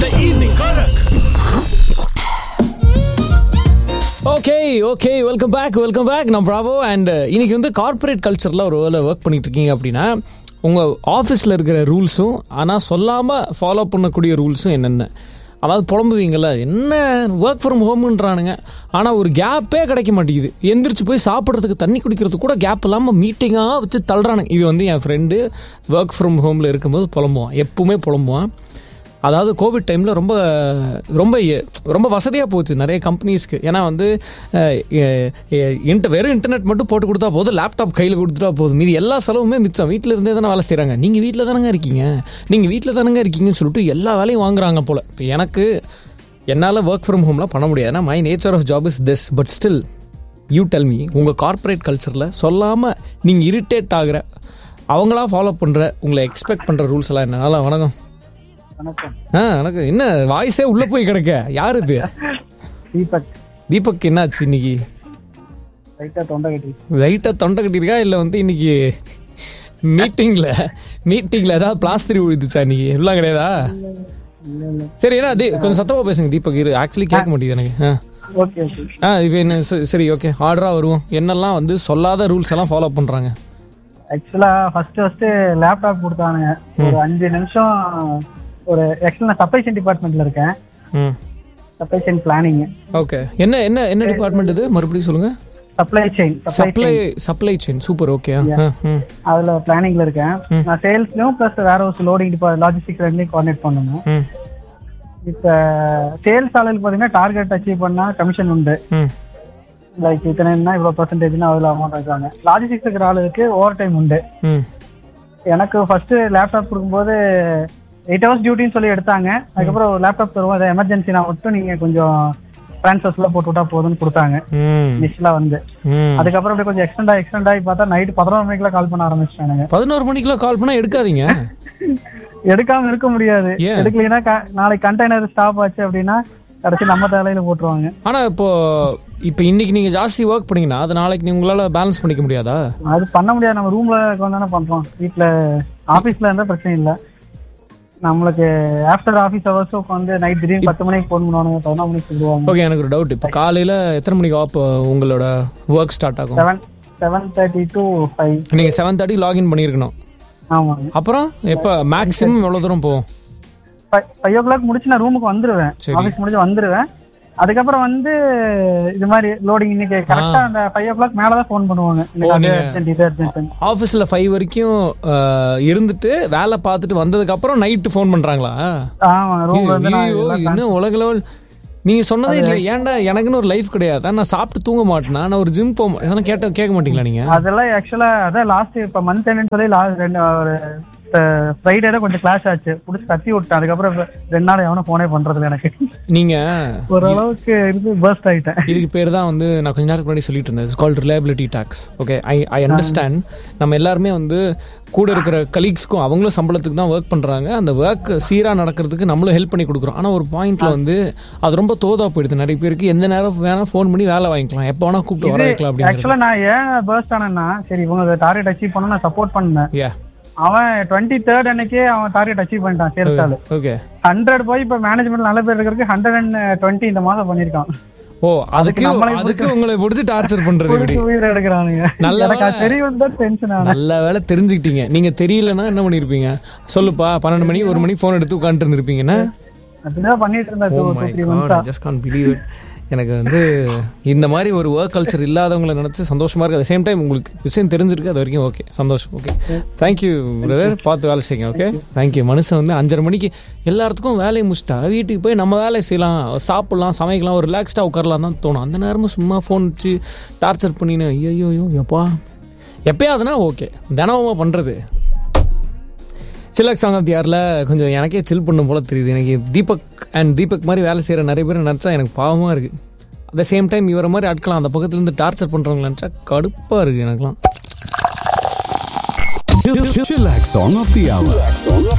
The evening Karak. Okay okay welcome back welcome back நான் Bravo and இன்னைக்கு வந்து corporate கல்ச்சரில் ஒரு வேலை ஒர்க் பண்ணிட்டு இருக்கீங்க அப்படின்னா உங்கள் ஆஃபீஸில் இருக்கிற ரூல்ஸும் ஆனால் சொல்லாமல் ஃபாலோ பண்ணக்கூடிய ரூல்ஸும் என்னென்ன அதாவது புலம்புவீங்கள்ல என்ன ஒர்க் ஃப்ரம் ஹோம்ன்றானுங்க ஆனால் ஒரு கேப்பே கிடைக்க மாட்டேங்குது எந்திரிச்சு போய் சாப்பிட்றதுக்கு தண்ணி குடிக்கிறதுக்கு கூட கேப் இல்லாமல் மீட்டிங்காக வச்சு தள்ளுறானுங்க இது வந்து என் ஃப்ரெண்டு ஒர்க் ஃப்ரம் ஹோமில் இருக்கும்போது புலம்புவான் எப்பவுமே புலம்புவான் அதாவது கோவிட் டைமில் ரொம்ப ரொம்ப எ- ரொம்ப வசதியாக போச்சு நிறைய கம்பெனிஸ்க்கு ஏன்னா வந்து அஹ், எ- எ- இன்ட வெறும் இன்டர்நெட் மட்டும் போட்டு கொடுத்தா போதும் லேப்டாப் கையில் கொடுத்துட்டா போதும் மீதி எல்லா செலவுமே மிச்சம் வீட்டில் இருந்தே தானே வேலை செய்கிறாங்க நீங்கள் வீட்டில் தானங்க இருக்கீங்க நீங்கள் வீட்டில் தானங்க இருக்கீங்கன்னு சொல்லிட்டு எல்லா வேலையும் வாங்குறாங்க போல் இப்போ எனக்கு என்னால் ஒர்க் ஃப்ரம் ஹோம்லாம் பண்ண முடியாது ஏன்னா my nature of job is this but still you tell me உங்கள் கார்ப்பரேட் கல்ச்சரில் சொல்லாமல் நீங்கள் இரிட்டேட் ஆகிற அவங்களா ஃபாலோ பண்ணுற உங்களை எக்ஸ்பெக்ட் பண்ணுற ரூல்ஸ் எல்லாம் என்ன நல்லா வணக்கம் வணக்கம் ஆ எனக்கு என்ன வாய்ஸே உள்ள போய் கிடக்க யார் இது தீபக் தீபக் என்னாச்சு இன்னைக்கு லைட்டா தொண்டை கட்டி லைட்டாக தொண்டை கட்டியிருக்கா இல்லை வந்து இன்னைக்கு மீட்டிங்கில் மீட்டிங்கில் ஏதாவது பிளாஸ்திரி விழுந்துச்சா இன்னைக்கு எல்லாம் கிடையாதா இல்ல இல்ல சரி என்ன தீ கொஞ்சம் சத்தமாக பேசுங்க தீபக் இரு ஆக்சுவலி கேட்க மாட்டேங்குது எனக்கு ஆ ஓகே ஓகே ஆ இப்போ என்ன சரி, சரி ஓகே ஆர்டராக வருவோம் என்னெல்லாம் வந்து சொல்லாத ரூல்ஸ் எல்லாம் ஃபாலோ பண்ணுறாங்க ஆக்சுவலா ஃபர்ஸ்ட் ஃபர்ஸ்ட் லேப்டாப் கொடுத்தானுங்க ஒரு அஞ்சு நிமிஷம் ஒரு ஆக்சுவலா நான் சப்ளை செயின் டிபார்ட்மெண்ட்ல இருக்கேன் ம் சப்ளை செயின் பிளானிங் ஓகே என்ன என்ன என்ன டிபார்ட்மெண்ட் இது மறுபடியும் சொல்லுங்கள் supply chain supply supply supply chain super okay ஆ ம் அதுல பிளானிங்ல இருக்கேன் நான் சேல்ஸ்லயும் பிளஸ் வேற ஒரு லோடிங் டிபார்ட் லாஜிஸ்டிக் ரெண்டுலையும் கோஆர்டினேட் பண்ணணும் ம் இப்ப சேல்ஸ் ஆளுக்கு பாத்தீங்கன்னா டார்கெட் அச்சீவ் பண்ணா கமிஷன் உண்டு ம் லைக் இத்தனைன்னா இவ்வளவு பர்சன்டேஜ்னா அதுல அமௌண்ட் வைக்காங்க லாஜிஸ்டிக்ஸ் இருக்கிற ஆளுக்கு ஓவர் டைம் உண்டு ம் எனக்கு ஃபர்ஸ்ட் லேப்டாப் கொடுக்கும்போது எயிட் ஹவர்ஸ் டியூட்டின்னு சொல்லி எடுத்தாங்க அதுக்கப்புறம் ஒரு லேப்டாப் தருவோம் அது எமர்ஜென்சினா மட்டும் நீங்க கொஞ்சம் ட்ரான்ஸ்ஃபர்ஸ்ல போட்டு விட்டா போதும்னு கொடுத்தாங்க ம் இனிஷியலா வந்து ம் அதுக்கப்புறம் அப்படியே கொஞ்சம் எக்ஸ்டெண்ட் ஆகி எக்ஸ்டெண்ட் ஆகி பார்த்தா நைட் பதினோரு மணிக்கெல்லாம் கால் பண்ண ஆரம்பிச்சிட்டானுங்க பதினோரு மணிக்கெல்லாம் கால் பண்ணா எடுக்காதீங்க எடுக்காம இருக்க முடியாது ஏன்? எடுக்கலைன்னா க- நாளைக்கு கண்டெய்னர் ஸ்டாப் ஆச்சு அப்படின்னா கடைசி நம்ம தலையில போட்டுருவாங்க ஆனா இப்போ இப்போ இன்னைக்கு நீங்க ஜாஸ்தி ஒர்க் பண்ணீங்கன்னா அது நாளைக்கு நீ உங்களால பேலன்ஸ் பண்ணிக்க முடியாதா அது பண்ண முடியாது நம்ம ரூம்ல தானே பண்றோம் வீட்ல ஆபீஸ்ல இருந்தா பிரச்சனை இல்ல நம்மளுக்கு ஆஃப்டர் ஆபீஸ் ஹவர்ஸ் உட்காந்து நைட் திடீர்னு பத்து மணிக்கு ஃபோன் பண்ணுவானுங்க பதினொரு மணிக்கு சொல்லுவாங்க ஓகே எனக்கு ஒரு டவுட் இப்போ காலையில எத்தனை மணிக்கு ஆப் உங்களோட ஒர்க் ஸ்டார்ட் ஆகும் seven seven thirty to five நீங்க செவன் தேர்ட்டி லாகின் பண்ணியிருக்கணும் ஆமாங்க அப்புறம் எப்போ மேக்ஸிமம் எவ்வளோ தூரம் போகும் ஃபைவ் ஓ கிளாக் முடிச்சு நான் ரூமுக்கு வந்துருவேன் சரி. ஆபீஸ் முடிஞ்சு வந்துருவேன் அதுக்கப்புறம் வந்து இது மாதிரி லோடிங் இன்னைக்கு கரெக்டா அந்த ஃபைவ் ஓ கிளாக் மேலதான் ஃபோன் பண்ணுவாங்க இன்னைக்கு அது நீங்க- urgent, இது urgent. ஆஃபீஸில் ஃபைவ் வரைக்கும் அஹ், இருந்துட்டு வேலை பார்த்துட்டு வந்ததுக்கு அப்புறம் நைட்டு ஃபோன் பண்றாங்களா ஆமா ரூம்ல இருந்து நான் ஐயோ, எல்லாம் இன்னும் உலக லெவல் நீங்க சொன்னதே இல்லை ஏன்டா எனக்குன்னு ஒரு லைஃப் கிடையாது நான் சாப்பிட்டு தூங்க மாட்டேனா நான் ஒரு ஜிம் போக அதெல்லாம் கேட்ட கேட்க மாட்டீங்களா நீங்க அதெல்லாம் ஆக்சுவலா அதான் லாஸ்ட் இப்ப மந்த் என்னன்னு சொல்லி லாஸ்ட் ரெண்டு ஒரு ஃப்ரைடே தான் கொஞ்சம் கிளாஸ் ஆச்சு புடிச்சு கத்தி விட்டேன் அதுக்கப்புறம் இப்ப ரெண்டு நாள் எவனும் போனே பண்றது இல்ல எனக்கு நீங்க ஓரளவுக்கு இருந்து பர்ஸ்ட் ஆயிட்டேன் இதுக்கு பேர் தான் வந்து நான் கொஞ்ச நேரத்துக்கு முன்னாடி சொல்லிட்டு இருந்தேன் it's called reliability tax okay I I understand நம்ம எல்லாருமே வந்து கூட இருக்கிற கலீக்ஸ்க்கும் அவங்களும் சம்பளத்துக்கு தான் ஒர்க் பண்றாங்க அந்த ஒர்க் சீரா நடக்கிறதுக்கு நம்மளும் ஹெல்ப் பண்ணி கொடுக்குறோம் ஆனா ஒரு பாயிண்ட்ல வந்து அது ரொம்ப தோதா போயிடுது நிறைய பேருக்கு எந்த நேரம் வேணா ஃபோன் பண்ணி வேலை வாங்கிக்கலாம் எப்போ வேணா கூப்பிட்டு வர வைக்கலாம் அப்படிங்கிறது ஆக்சுவலா நான் ஏன் பர்ஸ்ட் ஆனேன்னா சரி இவங்க டார்கெட் அச்சீவ் பண்ண நான் சப்போர்ட் பண்ணேன் யா அவன் டுவெண்ட்டி தேர்ட் அன்னைக்கே அவன் டார்கெட் அச்சீவ் பண்ணிட்டான் சேர்த்தாலு ஓகே ஹண்ட்ரட் போய் இப்ப மேனேஜ்மெண்ட் நல்ல பேர் இருக்கிறதுக்கு ஹண்ட்ரட் அண்ட் டுவெண்ட்டி இந்த மாசம் பண்ணிருக்கான் ஓ அதுக்கு நம்மளை அதுக்கு உங்களை பிடிச்சி டார்ச்சர் பண்றது இப்படி புடிச்சு உயிர் எடுக்கிறானுங்க நல்ல எனக்கு அது தெரியும் தான் டென்ஷன் ஆனேன் நல்ல வேலை தெரிஞ்சுக்கிட்டீங்க நீங்க தெரியலன்னா என்ன பண்ணிருப்பீங்க சொல்லுப்பா பன்னெண்டு மணி ஒரு மணி போன் எடுத்து உட்காந்துட்டு இருந்திருப்பீங்கன்னா அப்படிதான் பண்ணிட்டு இருந்தா Oh two my three God, மந்த்ஸா I just can't believe it. எனக்கு வந்து இந்த மாதிரி ஒரு ஒர்க் கல்ச்சர் இல்லாதவங்களை நினச்சி சந்தோஷமா இருக்கு சேம் டைம் உங்களுக்கு விஷயம் தெரிஞ்சிருக்கு அது வரைக்கும் ஓகே சந்தோஷம் ஓகே தேங்க்யூ பிரதர் பார்த்து வேலை செய்யுங்க ஓகே தேங்க்யூ மனுஷன் வந்து அஞ்சரை மணிக்கு எல்லாத்துக்கும் வேலையை முடிச்சிட்டா வீட்டுக்கு போய் நம்ம வேலையை செய்யலாம் சாப்பிடலாம் சமைக்கலாம் ஒரு ரிலாக்ஸ்டாக உட்காரலாம் தான் தோணும் அந்த நேரமும் சும்மா ஃபோன் வச்சு டார்ச்சர் பண்ணினு ஐயோ ஐயோ எப்பா எப்பயாவதுனா ஓகே தினமுமா பண்ணுறது சிலக் சாங் ஆஃப் யாரில் கொஞ்சம் எனக்கே சில் பண்ணும் போல தெரியுது எனக்கு தீபக் அண்ட் தீபக் மாதிரி வேலை செய்கிற நிறைய பேர் நினச்சா எனக்கு பாவமாக இருக்குது அட் சேம் டைம் இவரை மாதிரி ஆட்கலாம் அந்த பக்கத்துலேருந்து டார்ச்சர் பண்ணுறவங்க நினச்சா கடுப்பாக இருக்குது எனக்குலாம் Chillax song of the hour.